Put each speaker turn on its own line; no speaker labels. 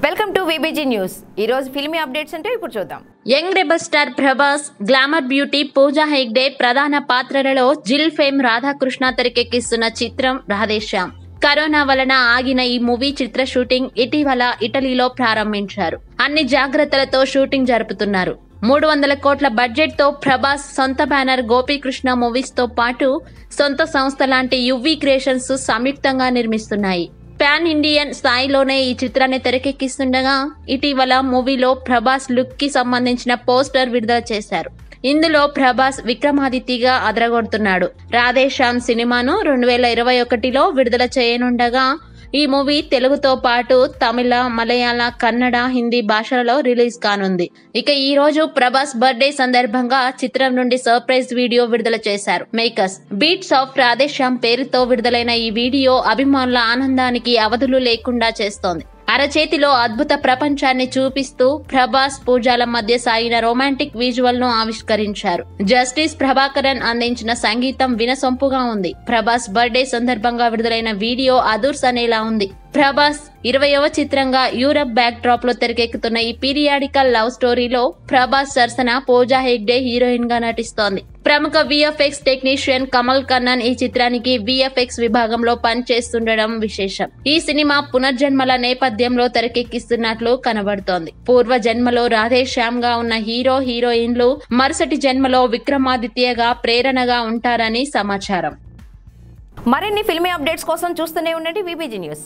welcome to VBG news ఈ రోజు filmy updates అంటే ఇప్పుడు చూద్దాం
young rebel star Prabhas glamour beauty Pooja Hegde ప్రధాన పాత్రలలో జిల్ ఫేమ్ రాధాకృష్ణ తెరకెక్కిస్తున్న చిత్రం రాధేశ్యామ్ కరోనా వలన ఆగిన ఈ మూవీ చిత్ర షూటింగ్ ఇటీవల ఇటలీలో ప్రారంభించారు అన్ని జాగ్రత్తలతో షూటింగ్ జరుపుతున్నారు మూడు వందల కోట్ల బడ్జెట్ తో ప్రభాస్ సొంత బ్యానర్ గోపీకృష్ణ మూవీస్ తో పాటు సొంత సంస్థ లాంటి యువి క్రియేషన్స్ సంయుక్తంగా నిర్మిస్తున్నాయి పాన్ ఇండియన్ స్థాయిలోనే ఈ చిత్రాన్ని తెరకెక్కిస్తుండగా ఇటీవల మూవీలో ప్రభాస్ లుక్ కి సంబంధించిన పోస్టర్ విడుదల చేశారు ఇందులో ప్రభాస్ విక్రమాదిత్యగా అదరగొడుతున్నాడు రాధేశ్యామ్ సినిమాను రెండు వేల ఇరవై ఒకటిలో విడుదల చేయనుండగా ఈ మూవీ తెలుగుతో పాటు తమిళ మలయాళ కన్నడ హిందీ భాషలలో రిలీజ్ కానుంది ఇక ఈ రోజు ప్రభాస్ బర్త్డే సందర్భంగా చిత్రం నుండి సర్ప్రైజ్ వీడియో విడుదల చేశారు మేకర్స్ బీట్స్ ఆఫ్ రాధేశ్యామ్ పేరుతో విడుదలైన ఈ వీడియో అభిమానుల ఆనందానికి అవధులు లేకుండా చేస్తోంది అరచేతిలో అద్భుత ప్రపంచాన్ని చూపిస్తూ ప్రభాస్ పూజాల మధ్య సాగిన రొమాంటిక్ విజువల్ ను ఆవిష్కరించారు జస్టిస్ ప్రభాకరన్ అందించిన సంగీతం వినసొంపుగా ఉంది ప్రభాస్ బర్త్డే సందర్భంగా విడుదలైన వీడియో అదుర్స్ అనేలా ఉంది ప్రభాస్ ఇరవయవ చిత్రంగా యూరప్ బ్యాక్ డ్రాప్ లో తెరకెక్కుతున్న ఈ పీరియాడికల్ లవ్ స్టోరీలో ప్రభాస్ సరసన పూజా హెగ్డే హీరోయిన్ గా నటిస్తోంది ప్రముఖ విఎఫ్ఎక్స్ టెక్నీషియన్ కమల్ కన్నన్ ఈ చిత్రానికి విఎఫ్ఎక్స్ విభాగంలో పనిచేస్తుండడం విశేషం ఈ సినిమా పునర్జన్మల నేపథ్యంలో తెరకెక్కిస్తున్నట్లు కనబడుతోంది పూర్వ జన్మలో రాధేశ్యామ్ గా ఉన్న హీరో హీరోయిన్లు మరుసటి జన్మలో విక్రమాదిత్యగా ప్రేరణగా ఉంటారని సమాచారం
మరిన్ని ఫిల్మీ అప్డేట్స్ కోసం చూస్తూనే ఉండండి విబిజీ న్యూస్